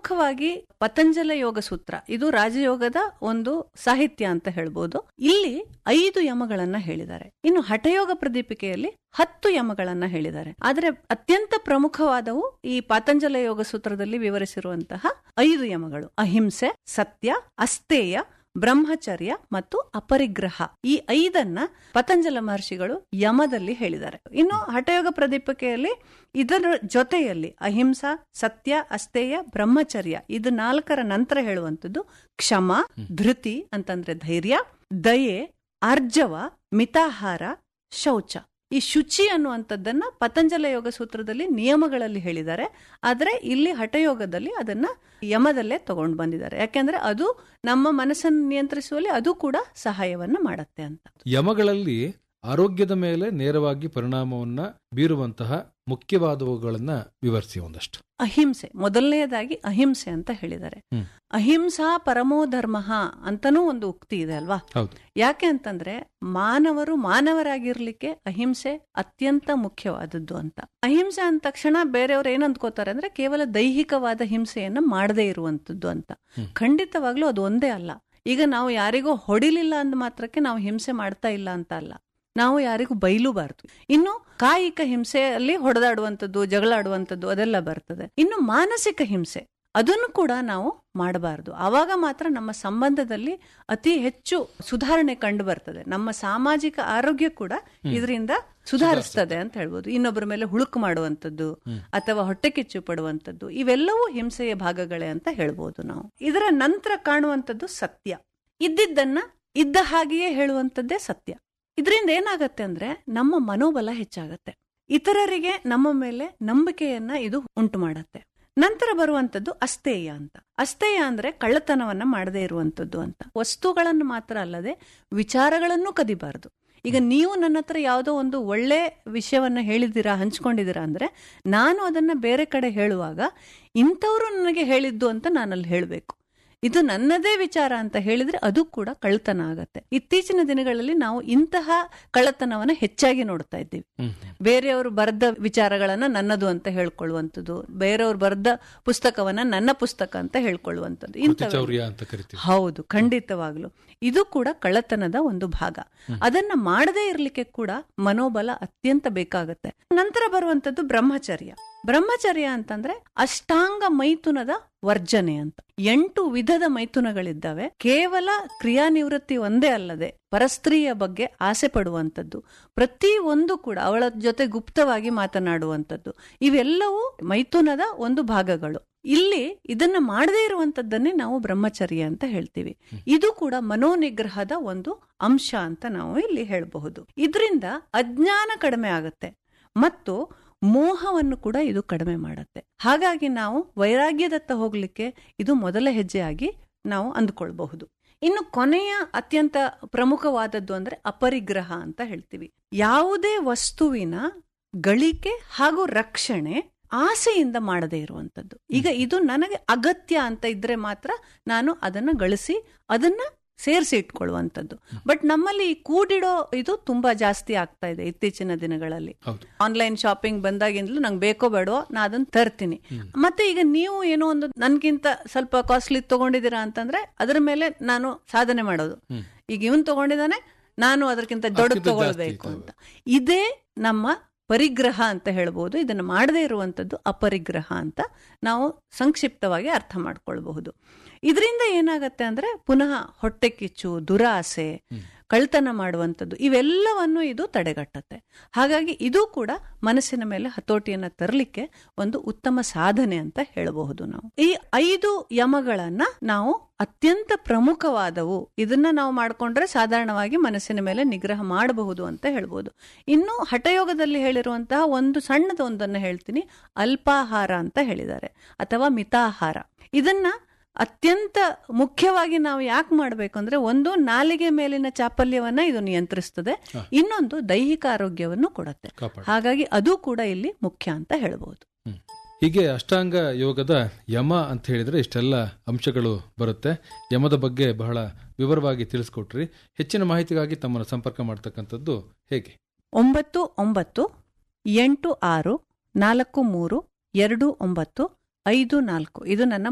ಪ್ರಮುಖವಾಗಿ ಪತಂಜಲ ಯೋಗ ಸೂತ್ರ ಇದು ರಾಜಯೋಗದ ಒಂದು ಸಾಹಿತ್ಯ ಅಂತ ಹೇಳ್ಬೋದು ಇಲ್ಲಿ ಐದು ಯಮಗಳನ್ನ ಹೇಳಿದ್ದಾರೆ ಇನ್ನು ಹಠಯೋಗ ಪ್ರದೀಪಿಕೆಯಲ್ಲಿ ಹತ್ತು ಯಮಗಳನ್ನ ಹೇಳಿದ್ದಾರೆ ಆದರೆ ಅತ್ಯಂತ ಪ್ರಮುಖವಾದವು ಈ ಪಾತಂಜಲ ಯೋಗ ಸೂತ್ರದಲ್ಲಿ ವಿವರಿಸಿರುವಂತಹ ಐದು ಯಮಗಳು ಅಹಿಂಸೆ ಸತ್ಯ ಅಸ್ತೇಯ ಬ್ರಹ್ಮಚರ್ಯ ಮತ್ತು ಅಪರಿಗ್ರಹ ಈ ಐದನ್ನ ಪತಂಜಲ ಮಹರ್ಷಿಗಳು ಯಮದಲ್ಲಿ ಹೇಳಿದ್ದಾರೆ ಇನ್ನು ಹಠಯೋಗ ಪ್ರದೀಪಿಕೆಯಲ್ಲಿ ಇದರ ಜೊತೆಯಲ್ಲಿ ಅಹಿಂಸಾ ಸತ್ಯ ಅಸ್ತೇಯ ಬ್ರಹ್ಮಚರ್ಯ ಇದು ನಾಲ್ಕರ ನಂತರ ಹೇಳುವಂಥದ್ದು ಕ್ಷಮ ಧೃತಿ ಅಂತಂದ್ರೆ ಧೈರ್ಯ ದಯೆ ಆರ್ಜವ ಮಿತಾಹಾರ ಶೌಚ ಈ ಶುಚಿ ಅನ್ನುವಂಥದ್ದನ್ನ ಪತಂಜಲ ಯೋಗ ಸೂತ್ರದಲ್ಲಿ ನಿಯಮಗಳಲ್ಲಿ ಹೇಳಿದ್ದಾರೆ ಆದರೆ ಇಲ್ಲಿ ಹಠಯೋಗದಲ್ಲಿ ಅದನ್ನ ಯಮದಲ್ಲೇ ತಗೊಂಡು ಬಂದಿದ್ದಾರೆ ಯಾಕೆಂದ್ರೆ ಅದು ನಮ್ಮ ಮನಸ್ಸನ್ನು ನಿಯಂತ್ರಿಸುವಲ್ಲಿ ಅದು ಕೂಡ ಸಹಾಯವನ್ನ ಮಾಡತ್ತೆ ಅಂತ ಯಮಗಳಲ್ಲಿ ಆರೋಗ್ಯದ ಮೇಲೆ ನೇರವಾಗಿ ಪರಿಣಾಮವನ್ನ ಬೀರುವಂತಹ ಮುಖ್ಯವಾದವುಗಳನ್ನ ವಿವರಿಸಿ ಒಂದಷ್ಟು ಅಹಿಂಸೆ ಮೊದಲನೆಯದಾಗಿ ಅಹಿಂಸೆ ಅಂತ ಹೇಳಿದ್ದಾರೆ ಹ್ಮ್. ಅಹಿಂಸಾ ಪರಮೋ ಧರ್ಮ ಅಂತನೂ ಒಂದು ಉಕ್ತಿ ಇದೆ ಅಲ್ವಾ ಹೌದು ಯಾಕೆ ಅಂತಂದ್ರೆ ಮಾನವರು ಮಾನವರಾಗಿರ್ಲಿಕ್ಕೆ ಅಹಿಂಸೆ ಅತ್ಯಂತ ಮುಖ್ಯವಾದದ್ದು ಅಂತ ಅಹಿಂಸೆ ಅಂದ ತಕ್ಷಣ ಬೇರೆಯವರು ಏನ್ ಅಂದ್ಕೋತಾರೆ ಅಂದ್ರೆ ಕೇವಲ ದೈಹಿಕವಾದ ಹಿಂಸೆಯನ್ನ ಮಾಡದೇ ಇರುವಂತದ್ದು ಅಂತ ಹ್ಮ್. ಖಂಡಿತವಾಗ್ಲೂ ಅದು ಒಂದೇ ಅಲ್ಲ ಈಗ ನಾವು ಯಾರಿಗೂ ಹೊಡಿಲಿಲ್ಲ ಅಂದ ಮಾತ್ರಕ್ಕೆ ನಾವು ಹಿಂಸೆ ಮಾಡ್ತಾ ಇಲ್ಲ ಅಂತ ಅಲ್ಲ ನಾವು ಯಾರಿಗೂ ಬೈಲೂಬಾರ್ದು ಇನ್ನು ಕಾಯಿಕ ಹಿಂಸೆಯಲ್ಲಿ ಹೊಡೆದಾಡುವಂಥದ್ದು ಜಗಳಾಡುವಂಥದ್ದು ಅದೆಲ್ಲ ಬರ್ತದೆ ಇನ್ನು ಮಾನಸಿಕ ಹಿಂಸೆ ಅದನ್ನು ಕೂಡ ನಾವು ಮಾಡಬಾರದು ಆವಾಗ ಮಾತ್ರ ನಮ್ಮ ಸಂಬಂಧದಲ್ಲಿ ಅತಿ ಹೆಚ್ಚು ಸುಧಾರಣೆ ಕಂಡು ಬರ್ತದೆ ನಮ್ಮ ಸಾಮಾಜಿಕ ಆರೋಗ್ಯ ಕೂಡ ಇದರಿಂದ ಸುಧಾರಿಸ್ತದೆ ಅಂತ ಹೇಳ್ಬೋದು ಇನ್ನೊಬ್ಬರ ಮೇಲೆ ಹುಳುಕು ಮಾಡುವಂಥದ್ದು ಅಥವಾ ಹೊಟ್ಟೆ ಕಿಚ್ಚು ಪಡುವಂಥದ್ದು ಇವೆಲ್ಲವೂ ಹಿಂಸೆಯ ಭಾಗಗಳೇ ಅಂತ ಹೇಳ್ಬೋದು ನಾವು ಇದರ ನಂತರ ಕಾಣುವಂಥದ್ದು ಸತ್ಯ ಇದ್ದಿದ್ದನ್ನ ಇದ್ದ ಹಾಗೆಯೇ ಹೇಳುವಂಥದ್ದೇ ಸತ್ಯ ಇದರಿಂದ ಏನಾಗತ್ತೆ ಅಂದ್ರೆ ನಮ್ಮ ಮನೋಬಲ ಹೆಚ್ಚಾಗತ್ತೆ ಇತರರಿಗೆ ನಮ್ಮ ಮೇಲೆ ನಂಬಿಕೆಯನ್ನ ಇದು ಉಂಟು ಮಾಡತ್ತೆ ನಂತರ ಬರುವಂತದ್ದು ಅಸ್ತೇಯ ಅಂತ ಅಸ್ತೇಯ ಅಂದ್ರೆ ಕಳ್ಳತನವನ್ನ ಮಾಡದೇ ಇರುವಂತದ್ದು ಅಂತ ವಸ್ತುಗಳನ್ನು ಮಾತ್ರ ಅಲ್ಲದೆ ವಿಚಾರಗಳನ್ನು ಕದಿಬಾರದು ಈಗ ನೀವು ನನ್ನ ಹತ್ರ ಯಾವುದೋ ಒಂದು ಒಳ್ಳೆ ವಿಷಯವನ್ನ ಹೇಳಿದ್ದೀರಾ ಹಂಚ್ಕೊಂಡಿದ್ದೀರಾ ಅಂದ್ರೆ ನಾನು ಅದನ್ನ ಬೇರೆ ಕಡೆ ಹೇಳುವಾಗ ಇಂಥವ್ರು ನನಗೆ ಹೇಳಿದ್ದು ಅಂತ ನಾನಲ್ಲಿ ಹೇಳಬೇಕು ಇದು ನನ್ನದೇ ವಿಚಾರ ಅಂತ ಹೇಳಿದ್ರೆ ಅದು ಕೂಡ ಕಳ್ಳತನ ಆಗತ್ತೆ ಇತ್ತೀಚಿನ ದಿನಗಳಲ್ಲಿ ನಾವು ಇಂತಹ ಕಳ್ಳತನವನ್ನ ಹೆಚ್ಚಾಗಿ ನೋಡ್ತಾ ಇದ್ದೀವಿ ಹ್ಮ್. ಬೇರೆಯವರು ಬರೆದ ವಿಚಾರಗಳನ್ನ ನನ್ನದು ಅಂತ ಹೇಳ್ಕೊಳ್ಳುವಂಥದ್ದು ಬೇರೆಯವರು ಬರೆದ ಪುಸ್ತಕವನ್ನ ನನ್ನ ಪುಸ್ತಕ ಅಂತ ಹೇಳ್ಕೊಳ್ಳುವಂಥದ್ದು ಇಂಥವೆಲ್ಲ ಚೌರ್ಯ ಅಂತ ಕರಿತೀವಿ ಹೌದು ಖಂಡಿತವಾಗ್ಲು ಇದು ಕೂಡ ಕಳ್ಳತನದ ಒಂದು ಭಾಗ ಅದನ್ನ ಮಾಡದೇ ಇರ್ಲಿಕ್ಕೆ ಕೂಡ ಮನೋಬಲ ಅತ್ಯಂತ ಬೇಕಾಗತ್ತೆ ನಂತರ ಬರುವಂತದ್ದು ಬ್ರಹ್ಮಚರ್ಯ ಬ್ರಹ್ಮಚರ್ಯ ಅಂತಂದ್ರೆ ಅಷ್ಟಾಂಗ ಮೈಥುನದ ವರ್ಜನೆ ಅಂತ ಎಂಟು ವಿಧದ ಮೈಥುನಗಳಿದ್ದಾವೆ ಕೇವಲ ಕ್ರಿಯಾನಿವೃತ್ತಿ ಒಂದೇ ಅಲ್ಲದೆ ಪರಸ್ತ್ರೀಯ ಬಗ್ಗೆ ಆಸೆ ಪಡುವಂಥದ್ದು ಪ್ರತಿ ಒಂದು ಕೂಡ ಅವಳ ಜೊತೆ ಗುಪ್ತವಾಗಿ ಮಾತನಾಡುವಂಥದ್ದು ಇವೆಲ್ಲವೂ ಮೈಥುನದ ಒಂದು ಭಾಗಗಳು ಇಲ್ಲಿ ಇದನ್ನ ಮಾಡದೇ ಇರುವಂತದ್ದನ್ನೇ ನಾವು ಬ್ರಹ್ಮಚರ್ಯ ಅಂತ ಹೇಳ್ತೀವಿ ಇದು ಕೂಡ ಮನೋನಿಗ್ರಹದ ಒಂದು ಅಂಶ ಅಂತ ನಾವು ಇಲ್ಲಿ ಹೇಳಬಹುದು ಇದರಿಂದ ಅಜ್ಞಾನ ಕಡಿಮೆ ಆಗುತ್ತೆ ಮತ್ತು ಮೋಹವನ್ನು ಕೂಡ ಇದು ಕಡಿಮೆ ಮಾಡುತ್ತೆ ಹಾಗಾಗಿ ನಾವು ವೈರಾಗ್ಯದತ್ತ ಹೋಗ್ಲಿಕ್ಕೆ ಇದು ಮೊದಲ ಹೆಜ್ಜೆಯಾಗಿ ನಾವು ಅಂದ್ಕೊಳ್ಬಹುದು ಇನ್ನು ಕೊನೆಯ ಅತ್ಯಂತ ಪ್ರಮುಖವಾದದ್ದು ಅಂದ್ರೆ ಅಪರಿಗ್ರಹ ಅಂತ ಹೇಳ್ತೀವಿ ಯಾವುದೇ ವಸ್ತುವಿನ ಗಳಿಕೆ ಹಾಗೂ ರಕ್ಷಣೆ ಆಸೆಯಿಂದ ಮಾಡದೇ ಇರುವಂತದ್ದು ಈಗ ಇದು ನನಗೆ ಅಗತ್ಯ ಅಂತ ಇದ್ರೆ ಮಾತ್ರ ನಾನು ಅದನ್ನ ಗಳಿಸಿ ಅದನ್ನ ಸೇರಿಸಿ ಇಟ್ಕೊಳ್ಳುವಂಥದ್ದು ಬಟ್ ನಮ್ಮಲ್ಲಿ ಈ ಕೂಡಿಡೋ ಇದು ತುಂಬಾ ಜಾಸ್ತಿ ಆಗ್ತಾ ಇದೆ ಇತ್ತೀಚಿನ ದಿನಗಳಲ್ಲಿ ಹೌದು ಆನ್ಲೈನ್ ಶಾಪಿಂಗ್ ಬಂದಾಗಿಂದಲೂ ನಂಗೆ ಬೇಕೋ ಬೇಡವೋ ನಾ ಅದನ್ನ ತರ್ತೀನಿ ಮತ್ತೆ ಈಗ ನೀವು ಏನೋ ಒಂದು ನನ್ಗಿಂತ ಸ್ವಲ್ಪ ಕಾಸ್ಟ್ಲಿ ತಗೊಂಡಿದ್ದೀರಾ ಅಂತಂದ್ರೆ ಅದರ ಮೇಲೆ ನಾನು ಸಾಧನೆ ಮಾಡೋದು ಈಗ ಇವನ್ ತಗೊಂಡಿದ್ದಾನೆ ನಾನು ಅದಕ್ಕಿಂತ ದೊಡ್ಡ ಅದಕ್ಕಿಂತ ಜಾಸ್ತಿ ತಗೊಳ್ಬೇಕು ಅಂತ ಇದೇ ನಮ್ಮ ಪರಿಗ್ರಹ ಅಂತ ಹೇಳ್ಬೋದು ಇದನ್ನು ಮಾಡದೇ ಇರುವಂಥದ್ದು ಅಪರಿಗ್ರಹ ಅಂತ ನಾವು ಸಂಕ್ಷಿಪ್ತವಾಗಿ ಅರ್ಥ ಮಾಡ್ಕೊಳ್ಬಹುದು ಇದರಿಂದ ಏನಾಗತ್ತೆ ಅಂದ್ರೆ ಪುನಃ ಹೊಟ್ಟೆ ಕಿಚ್ಚು ದುರಾಸೆ ಕಳ್ತನ ಮಾಡುವಂಥದ್ದು ಇವೆಲ್ಲವನ್ನು ಇದು ತಡೆಗಟ್ಟತ್ತೆ ಹಾಗಾಗಿ ಇದು ಕೂಡ ಮನಸ್ಸಿನ ಮೇಲೆ ಹತೋಟಿಯನ್ನ ತರಲಿಕ್ಕೆ ಒಂದು ಉತ್ತಮ ಸಾಧನೆ ಅಂತ ಹೇಳಬಹುದು ನಾವು ಈ ಐದು ಯಮಗಳನ್ನ ನಾವು ಅತ್ಯಂತ ಪ್ರಮುಖವಾದವು ಇದನ್ನ ನಾವು ಮಾಡ್ಕೊಂಡ್ರೆ ಸಾಧಾರಣವಾಗಿ ಮನಸ್ಸಿನ ಮೇಲೆ ನಿಗ್ರಹ ಮಾಡಬಹುದು ಅಂತ ಹೇಳ್ಬೋದು ಇನ್ನು ಹಠಯೋಗದಲ್ಲಿ ಹೇಳಿರುವಂತಹ ಒಂದು ಸಣ್ಣದೊಂದನ್ನು ಹೇಳ್ತೀನಿ ಅಲ್ಪಾಹಾರ ಅಂತ ಹೇಳಿದ್ದಾರೆ ಅಥವಾ ಮಿತಾಹಾರ ಇದನ್ನ ಅತ್ಯಂತ ಮುಖ್ಯವಾಗಿ ನಾವು ಯಾಕೆ ಮಾಡಬೇಕು ಅಂದ್ರೆ ಒಂದು ನಾಲಿಗೆ ಮೇಲಿನ ಚಾಪಲ್ಯವನ್ನ ಇದು ನಿಯಂತ್ರಿಸ್ತದೆ ಇನ್ನೊಂದು ದೈಹಿಕ ಆರೋಗ್ಯವನ್ನು ಕೊಡುತ್ತೆ ಕಾಪಾಡ ಹಾಗಾಗಿ ಅದು ಕೂಡ ಇಲ್ಲಿ ಮುಖ್ಯ ಅಂತ ಹೇಳ್ಬೋದು ಹ್ಮ್. ಹೀಗೆ ಅಷ್ಟಾಂಗ ಯೋಗದ ಯಮ ಅಂತ ಹೇಳಿದ್ರೆ ಇಷ್ಟೆಲ್ಲ ಅಂಶಗಳು ಬರುತ್ತೆ ಯಮದ ಬಗ್ಗೆ ಬಹಳ ವಿವರವಾಗಿ ತಿಳಿಸ್ಕೊಟ್ರಿ ಹೆಚ್ಚಿನ ಮಾಹಿತಿಗಾಗಿ ತಮ್ಮನ್ನು ಸಂಪರ್ಕ ಮಾಡ್ತಕ್ಕಂಥದ್ದು ಹೇಗೆ ಒಂಬತ್ತು ಒಂಬತ್ತು ಎಂಟು ಆರು ನಾಲ್ಕು ಮೂರು ಎರಡು ಒಂಬತ್ತು ಐದು ನಾಲ್ಕು ಇದು ನನ್ನ